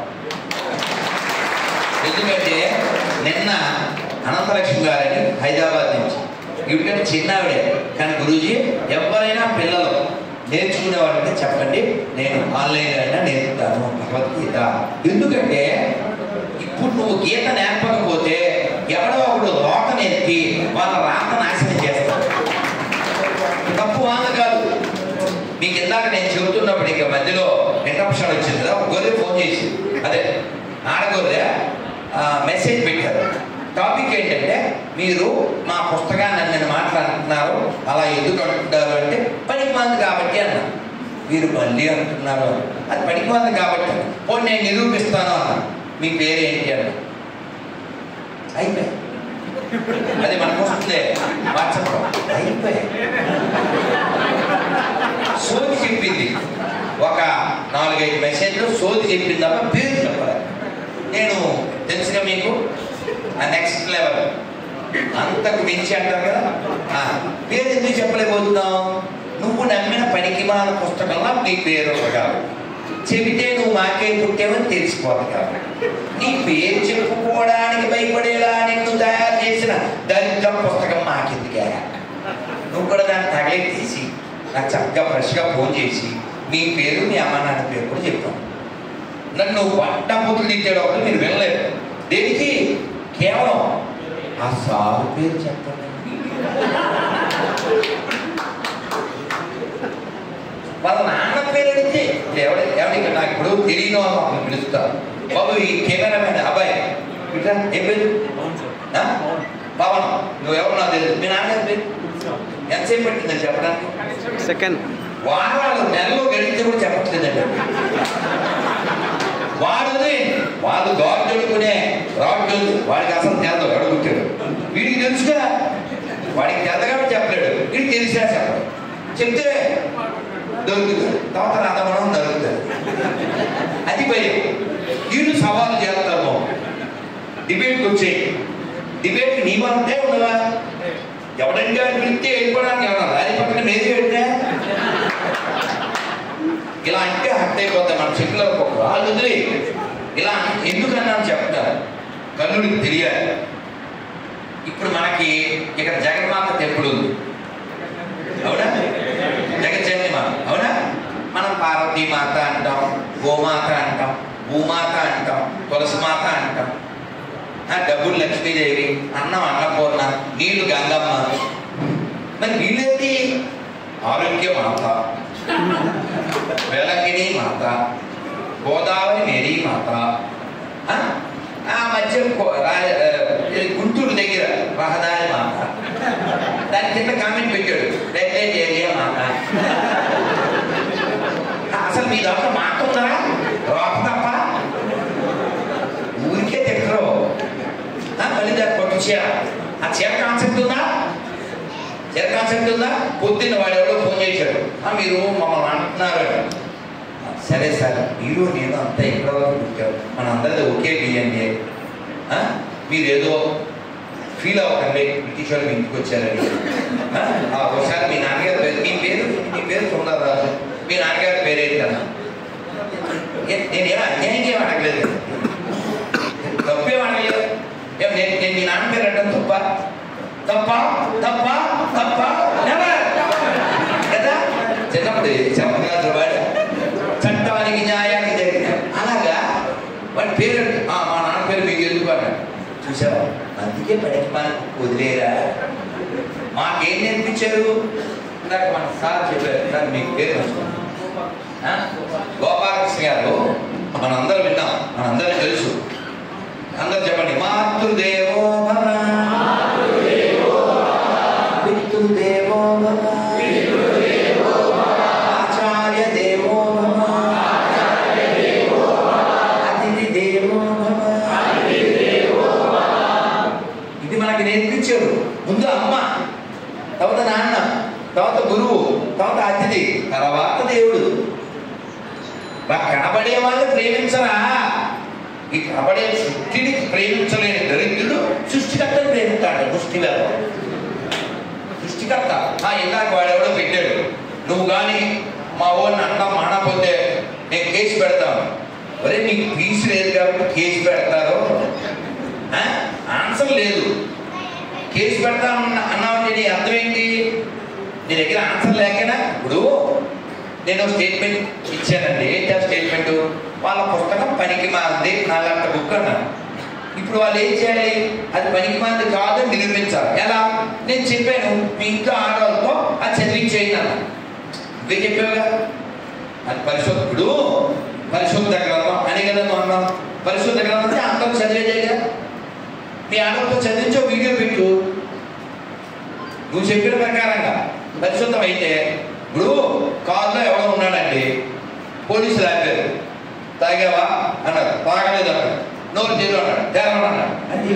ఎందుకంటే నిన్న అనంతలక్ష్మి గారని హైదరాబాద్ నుంచి ఇవికంటే చిన్నావిడే కానీ గురూజీ ఎవరైనా పిల్లలు నేర్చుకునే వాళ్ళంటే చెప్పండి నేను ఆన్లైన్ అయినా నేర్పుతాను భగవద్గీత ఎందుకంటే ఇప్పుడు నువ్వు గీత నేర్పకపోతే ఎవడో ఒకడు లోట నేర్పి వాళ్ళ రాత నాశనం చేస్తాడు తప్పు వాళ్ళ కాదు మీకు ఇందాక నేను చెబుతున్నప్పుడు ఇక మధ్యలో ఇంటరప్షన్ వచ్చింది కదా ఒక గొర్రె ఫోన్ చేసి అదే ఆడగొర్రె ఆ, మెసేజ్ పెట్టారు టాపిక్ ఏంటంటే మీరు మా పుస్తకాన్ని నేను మాట్లాడుతున్నారు అలా ఎందుకు అంటున్నారు అంటే పనికి మంది కాబట్టి అన్న మీరు మళ్ళీ అంటున్నారు అది పనికి మంది కాబట్టి పోనీ నేను నిరూపిస్తాను అన్న మీ పేరేంటి అన్న అయిపోయి అది మనకు వస్తుంది వాట్సాప్ అయిపోయి సోది చెప్పింది ఒక నాలుగైదు మెసేజ్లు సోది చెప్పింది తప్ప పేరు చెప్పాలి నేను తెలుసుగా మీకు ఆ నెక్స్ట్ లెవెల్ అంతకు మించి అంటారు కదా ఆ, పేరు ఎందుకు చెప్పలేకపోతున్నావు నువ్వు నమ్మిన పనికిమాల పుస్తకంలో నీ పేరు ఉంది కాబట్టి చెబితే నువ్వు మాకే పుట్టేవని తెలిసిపోతుంది కాబట్టి నీ పేరు చెప్పుకోవడానికి భయపడేలా నిన్ను తయారు చేసిన దరిద్రం పుస్తకం మాకెందుకే నువ్వు కూడా దాన్ని తగలెట్టేసి నాకు చక్కగా ఫ్రెష్గా ఫోన్ చేసి మీ పేరు మీ అమ్మ నాన్న పేరు కూడా చెప్తాం నన్ను పట్ట బుద్ధులు తిట్టాడు ఒకటి మీరు వెళ్ళలేదు దేనికి కేవలం ఆ సారు పేరు చెప్పండి వాళ్ళ నాన్న పేరు అడిగితే ఎవడ ఎవరికి నాకు ఇప్పుడు తెలియని వాళ్ళు అప్పుడు పిలుస్తారు బాబు ఈ కెమెరామెన్ అబ్బాయి ఇట్లా ఏం పేరు ఆ? పవన్ నువ్వు ఎవరు నాకు తెలియదు మీ నాన్నగారి పేరు ఎంతసేపు పట్టిందని చెప్పడానికి సెకండ్ వారాలు నెలలో గడిస్తే కూడా చెప్పట్లేదండి వాడుది వాళ్ళు గాడు చదువుకునే రాడ్ వాడికి అసలు తెలదు అడుగుతాడు వీడికి తెలుసుగా వాడికి తెల్లగా చెప్పలేడు వీడికి తెలిసినా చెప్పడు చెప్తే దొరుకుతుంది తర్వాత రాధమనం దొరుకుతుంది అది భయం వీళ్ళు సవాలు చేస్తారు డిబేట్కి వచ్చేయి డిబేట్ నీ మనతే ఉండవా ఎవడంటే వాడు పిలిస్తే వెళ్ళిపోవడానికి ఏమన్నా దాని పక్కన నేది పెడితే ఇలా అంటే హట్ అయిపోతాయి మన చెక్కులో ఒక వాళ్ళు వదిలి ఇలా ఎందుకన్నాను చెప్తారు కన్నుడికి తెలియాలి ఇప్పుడు మనకి ఇక్కడ జగన్మాత టెంపుల్ ఉంది అవునా జగజ్జనని మాత అవునా మనం పార్వతీ మాత అంటాం గోమాత అంటాం భూమాత అంటాం తులసి మాత అంటాం ఆ డబ్బులు లక్ష్మీదేవి అన్నం అన్నపూర్ణ నీళ్లు గంగమ్మ మరి వీళ్ళేంటి ఆరోగ్య మాత వెలంగిని మాత గోదావరి మేరీ మాత ఆ? ఆ మధ్య కో- రా- ఆ, ఇది గుంటూరు దగ్గర రహదారి మాత దాని కింద కామెంట్ పెట్టాడు రెడ్ ఏరియా మాత అసలు మీ దాంట్లో మాట ఉందా రోప తప్ప ఊరికే తిట్టరు ఆ, మళ్ళీ దాన్ని పట్టు చీర ఆ చీర కాన్సెప్ట్ ఉందా చీర కాన్సెప్ట్ ఉందా పొద్దున్న వాడు ఎవడో ఫోన్ చేశాడు "ఆ, మీరు మమ్మల్ని అంటున్నారు సరే సార్ మీరు నేను అంతా ఎక్కడ వరకు పుట్టారు మన అందరిది ఒకే డిఎన్ఏ మీరు ఏదో ఫీల్ అవ్వకండి బ్రిటిష్ వాళ్ళు మీ ఇంటికి వచ్చారని ఆ, ఆ, ఒకసారి మీ నాన్నగారి పేరు మీ పేరు మీ పేరు సుందరరాజు మీ నాన్నగారి పేరు ఏంటన్నా ఏ- నేనేం అన్యాయం ఏం అడగలేదు తప్పేం అడగలేదు ఏం నేను నేను మీ నాన్న పేరు అంటే తప్ప తప్ప తప్ప తప్ప Never. కదా చిన్నప్పుడు చెప్పగలరు వాడు చట్టానికి న్యాయానికి జరిగిన అలాగా వాడి పేరు ఆ, మా నాన్న పేరు మీకు ఎందుకు అన్నాడు చూసావా అందుకే పనికి మనకు వదిలేరా మాకేం నేర్పించారు ఇందాక మన సార్ చెప్పారు సార్ మీకు పేరు వస్తుంది ఆ? గోపాలకృష్ణ గారు మనందరం విన్నాం మనందరం తెలుసు అందరు చెప్పండి మాతృదేవో భవ పితృదేవో భవ ఆచార్య దేవో భవ అతిథి దేవో భవ ఇది మనకి నేర్పించారు ముందు అమ్మ తర్వాత నాన్న తర్వాత గురువు తర్వాత అతిథి తర్వాత దేవుడు బాగా కనబడే వాళ్ళు ప్రేమించరా ఈ కనబడే సృష్టిని ప్రేమించలేని దరిద్రుడు సృష్టికర్తను ప్రేమిస్తాడు ముష్టి వేద సృష్టికర్త ఆ ఇందాక వాడెవడో పెట్టాడు నువ్వు కానీ మా ఓడిని అన్నం మానపోతే నేను కేసు పెడతాను ఒరే నీకు పీసు లేదు కాబట్టి కేసు పెడతారు ఆ? ఆన్సర్ లేదు కేసు పెడతా అన్న అన్నావంటే నీ అర్థం ఏంటి నీ దగ్గర ఆన్సర్ లేకనా ఇప్పుడు నేను స్టేట్మెంట్ ఇచ్చానండి ఏంటి ఆ స్టేట్మెంట్ వాళ్ళ పుస్తకం పనికి మాంది నాలంట బుక్ అన్నాను ఇప్పుడు వాళ్ళు ఏం చేయాలి అది పనికి మాంది కాదు అని నిరూపించాలి ఎలా నేను చెప్పాను మీ ఇంట్లో ఆడవాళ్ళతో అది చదివించేయండి అన్న నువ్వే చెప్పావుగా అది పరిశుద్ధుడు పరిశుద్ధ గ్రంథం అని కదా నువ్వు అన్నావు పరిశుద్ధ గ్రంథం అంటే అందరూ చదివేదేగా మీ ఆడవాళ్ళతో చదివించో వీడియో పెట్టు నువ్వు చెప్పిన ప్రకారంగా పరిశుద్ధం అయితే ఇప్పుడు కారులో ఎవడో ఉన్నాడండి పోలీసులు ఆపారు తాగావా అన్నారు తాగలేదు అన్నాడు నోరు తీరు అన్నాడు తేరమని అన్నాడు అది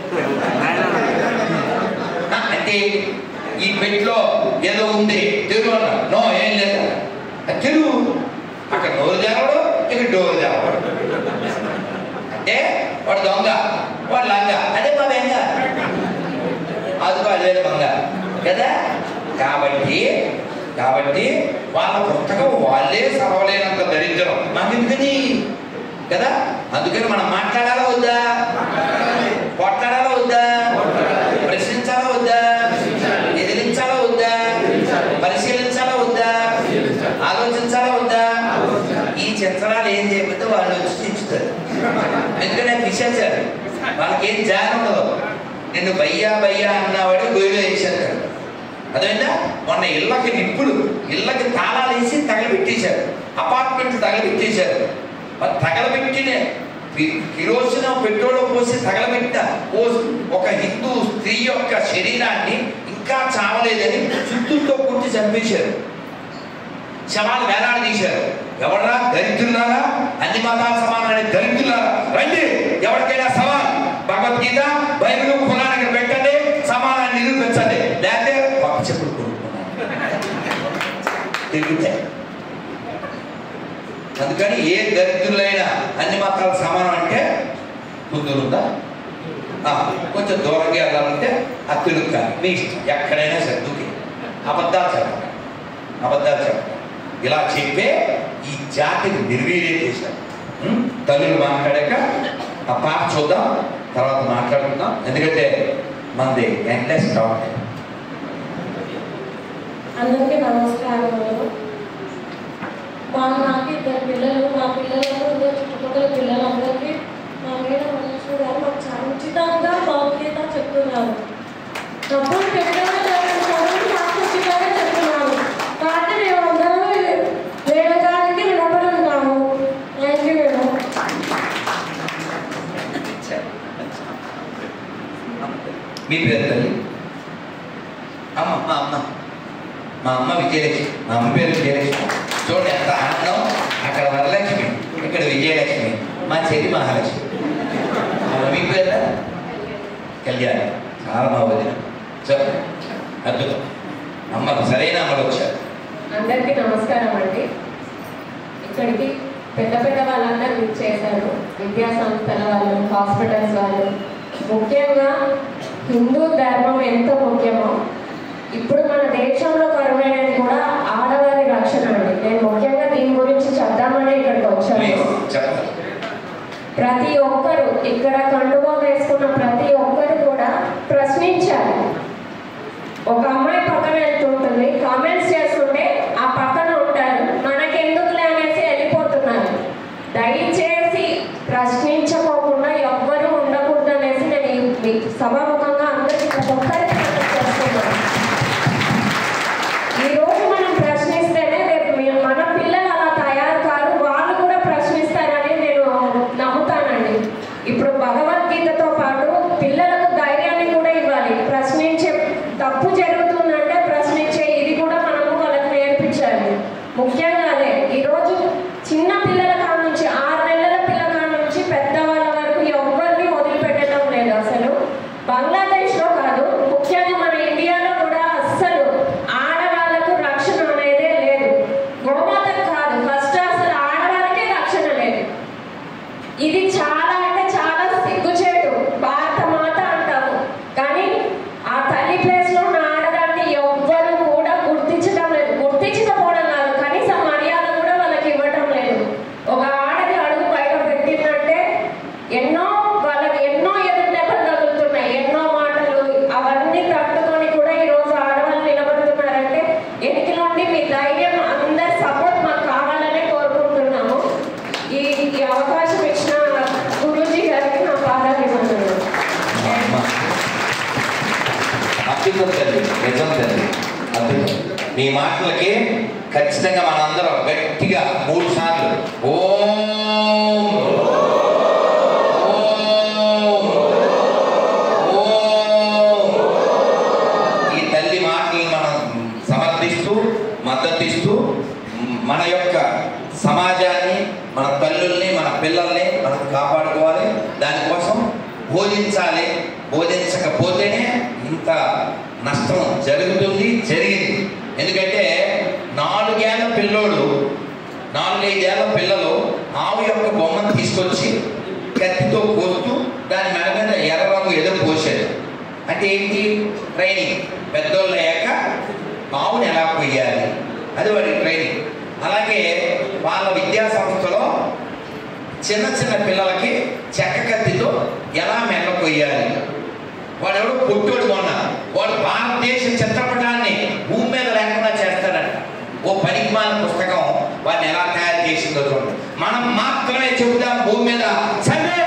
ఆ, అంటే ఈ పెట్లో ఏదో ఉంది తెరు అన్నాడు నో ఏం లేదు అది తెరు అక్కడ నోరు తెరవడు ఇక్కడ డోరు తెరవడు అంటే వాడు దొంగ వాడు లంగ అదే మా బెంగ అదిగో అదే దొంగ కదా కాబట్టి కాబట్టి వాళ్ళ పుస్తకం వాళ్ళే చదవలేనంత దరిద్రం మాకెందుకని కదా అందుకని మనం మాట్లాడాలా వద్దా కొట్లాడాలా వద్దా ప్రశ్నించాలా వద్దా ఎదిరించాలా వద్దా పరిశీలించాలా వద్దా ఆలోచించాలా వద్దా ఈ చిత్రాలు ఏం చేయకపోతే వాళ్ళు వచ్చి చించుతారు ఎందుకంటే పిశాచారు వాళ్ళకి ఏం జాగ్రత్త ఉండదు నిన్ను బయ్యా బయ్యా అన్నవాడు గొయ్యిలో వేసేస్తాడు అదేంటా మొన్న ఇళ్ళకి నిప్పులు ఇళ్ళకి తాళాలు వేసి తగలబెట్టేశారు అపార్ట్మెంట్ తగలబెట్టేశారు మరి తగలబెట్టిన పి- కిరోసిన్ పెట్రోల్ పోసి తగలబెట్టిన ఓ ఒక హిందూ స్త్రీ యొక్క శరీరాన్ని ఇంకా చావలేదని చుట్టూతో కుట్టి చంపేశారు శవాలు వేలాడ తీశారు ఎవడరా దరిద్రులారా అన్ని మతాలు సమానమైన దరిద్రులారా రండి ఎవరికైనా సవాల్ భగవద్గీత బైబిల్ ఖురాన్ ఇక్కడ పెట్టండి సమానాన్ని నిరూపించండి లేకపోతే పక్క చెప్పులు కొనుక్కున్నాను తిరిగితే అందుకని ఏ దరిద్రులైనా అన్ని మతాలు సమానం అంటే కుదురుందా ఆ, కొంచెం దూరంగా వెళ్ళాలంటే ఆ తిరుగుతాను మీ ఇష్టం ఎక్కడైనా సరే దూకి అబద్ధాలు చెప్పండి అబద్ధాలు చెప్పండి ఇలా చెప్పే ఈ జాతిని నిర్వీర్యం చేశారు ఉం? తల్లులు మాట్లాడాక ఆ పాట చూద్దాం తర్వాత మాట్లాడుకుందాం ఎందుకంటే మనది ఎండ్లెస్ టాక్ అందరికీ నమస్కారములు మా నాకు ఇద్దరు పిల్లలు మా పిల్లలకు ఇద్దరు చుట్టుపక్కల పిల్లలందరికీ మా మీద మనుషులు గారు మాకు చాలా ఉచితంగా భౌతికత చెప్తున్నారు డబ్బులు పెట్టడం చదువు మాకు ఉచితంగా చెప్తున్నారు కాబట్టి మేము అందరూ వేరే గారికి రుణపడి ఉన్నాము థ్యాంక్ యూ మేడం మీ పేరు తల్లి అమ్మ మా అమ్మ మా అమ్మ విజయలక్ష్మి మా అమ్మ పేరు విజయలక్ష్మి చూడండి ఎంత ఆనందం అక్కడ వరలక్ష్మి ఇక్కడ విజయలక్ష్మి మా చెల్లి మహాలక్ష్మి అమ్మ మీ పేరు కళ్యాణ్ చాలా బాగుంది చెప్పు అద్భుతం అమ్మకు సరైన అమ్మలు వచ్చారు అందరికీ నమస్కారం అండి ఇక్కడికి పెద్ద పెద్ద వాళ్ళందరూ చేశారు విద్యా సంస్థల వాళ్ళు హాస్పిటల్స్ వాళ్ళు ముఖ్యంగా హిందూ ధర్మం ఎంత ముఖ్యమో ఇప్పుడు మన దేశంలో కరువైనది కూడా ఆడవారి రక్షణ అండి నేను ముఖ్యంగా దీని గురించి చెప్దామని ఇక్కడికి వచ్చాను ప్లీజ్ చెప్పండి ప్రతి ఒక్కరు ఇక్కడ కండువా వేసుకున్న ప్రతి ఒక్కరు కూడా ప్రశ్నించాలి ఒక అమ్మాయి పక్కన వెళ్తుంటుంది కామెంట్స్ చేస్తుంటే ఆ పక్కన ఉంటారు మనకెందుకులే అనేసి వెళ్ళిపోతున్నారు దయచేసి ప్రశ్నించకోకుండా ఎవ్వరూ ఉండకూడదు అనేసి నేను ఈ- మీ సభాముఖంగా అందరికీ ప్రతి ఒక్కరికి చేస్తున్నాను ఈ రోజు మనం ప్రశ్నిస్తేనే రేపు మీ- మన పిల్లలు అలా తయారు కాదు వాళ్ళు కూడా ప్రశ్నిస్తారని నేను నమ్ముతానండి ఇప్పుడు భగవద్గీతతో పాటు పిల్లలకు ధైర్యాన్ని కూడా ఇవ్వాలి ప్రశ్నించే తప్పు జరుగుతుందంటే ప్రశ్నించే ఇది కూడా మనము వాళ్ళకి నేర్పించాలి ముఖ్యంగా అదే ఈరోజు చిన్న పిల్లల కాడ నుంచి ఆరు నెలల పిల్లల కాడ నుంచి పెద్దవాళ్ళ వరకు ఎవరిని వదిలిపెట్టడం లేదు అసలు బంగ్లాదేశ్లో కాదు ముఖ్యంగా మన ఇండియాలో కూడా అస్సలు ఆడవాళ్ళకు రక్షణ అనేదే లేదు గోమాతకు కాదు ఫస్ట్ అసలు ఆడవాళ్ళకే రక్షణ లేదు ఇది చాలా అంటే చాలా సిగ్గుచేటు భారత మాత అంటాము కానీ ఆ తల్లి ప్లేస్ లో ఉన్న ఆడదాన్ని ఎవ్వరు కూడా గుర్తించడం లేదు గుర్తించకపోవడం కాదు కనీసం మర్యాద కూడా వాళ్ళకి ఇవ్వడం లేదు ఒక ఆడది అడుగు బయట పెట్టిందంటే ఎన్నో వాళ్ళకి ఎన్నో ఎదురు దెబ్బలు తగులుతున్నాయి ఎన్నో మాటలు అవన్నీ తట్టుకొని కూడా ఈ రోజు ఆడవాళ్ళు నిలబడుతున్నారంటే ఎనికి నుండి మీ ధైర్యం అందరి సపోర్ట్ మాకు కావాలని కోరుకుంటున్నాము ఈ ఈ అవకాశం ఇచ్చిన గురూజీ గారికి నా పాదాభివందనలు అమ్మ. అద్భుతం తల్లి నిజం తల్లి అద్భుతం మీ మాటలకి ఖచ్చితంగా మనందరం గట్టిగా మూడు సార్లు ఓం ఓం ఓం ఈ తల్లి మాటల్ని మనం సమర్థిస్తూ మద్దతిస్తూ మన యొక్క సమాజాన్ని మన తల్లుల్ని మన పిల్లల్ని మనం కాపాడుకోవాలి దానికోసం బోధించాలి బోధించకపోతేనే ఇంత నష్టం జరుగుతుంది జరిగింది ఎందుకంటే నాలుగేళ్ల పిల్లోడు నాలుగైదేళ్ల పిల్లలు ఆవు యొక్క బొమ్మను తీసుకొచ్చి కత్తితో కోస్తూ దాని మెడ మీద ఎర్ర రంగు ఎదురు పోసాడు అంటే ఏంటి ట్రైనింగ్ పెద్దోళ్ళు అయ్యాక ఆవుని ఎలా కొయ్యాలి అది వాడి ట్రైనింగ్ అలాగే వాళ్ళ విద్యా సంస్థలో చిన్న చిన్న పిల్లలకి చెక్క కత్తితో ఎలా మెల్ల కొయ్యాలి వాడెవడో పుట్టోడు మొన్న వాడు భారతదేశ చిత్రపటాన్ని భూమి మీద లేకుండా చేస్తాడంట ఓ పనికిమాల పుస్తకం వాడిని ఎలా తయారు చేసిందో చూడండి మనం మాత్రమే చెబుతాం భూమి మీద సమ్మె